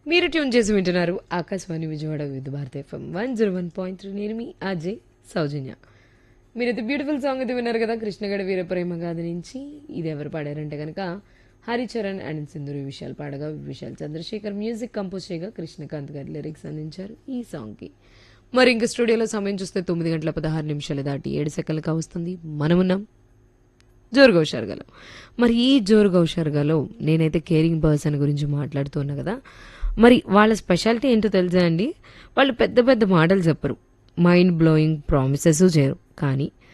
మీరు ట్యూన్ చేసి వింటున్నారు Akashvani Vijayawada Vividh Bharati FM one zero one point three నేను మీ అజయ్ సౌజన్య మీరైతే బ్యూటిఫుల్ సాంగ్ అయితే విన్నారు కదా కృష్ణగడ వీర ప్రేమ గాథ నుంచి ఇది ఎవరు పాడారంటే కనుక హరిచరణ్ అండ్ సింధూరి విశాల్ పాడగా విశాల్ చంద్రశేఖర్ మ్యూజిక్ కంపోజ్ చేయగా కృష్ణకాంత్ గారి లిరిక్స్ అందించారు ఈ సాంగ్కి మరి ఇంక స్టూడియోలో సమయం చూస్తే తొమ్మిది గంటల పదహారు నిమిషాలు దాటి ఏడు సెకండ్లుగా వస్తుంది మనమున్నాం జోరుగా హుషారుగాలో మరి ఈ జోరుగా హుషారుగాలో నేనైతే కేరింగ్ పర్సన్ గురించి మాట్లాడుతున్నా కదా మరి వాళ్ళ స్పెషాలిటీ ఏంటో తెలుసా అండి వాళ్ళు పెద్ద పెద్ద మాటలు చెప్పరు మైండ్ బ్లోయింగ్ ప్రామిసెస్ చేయరు కానీ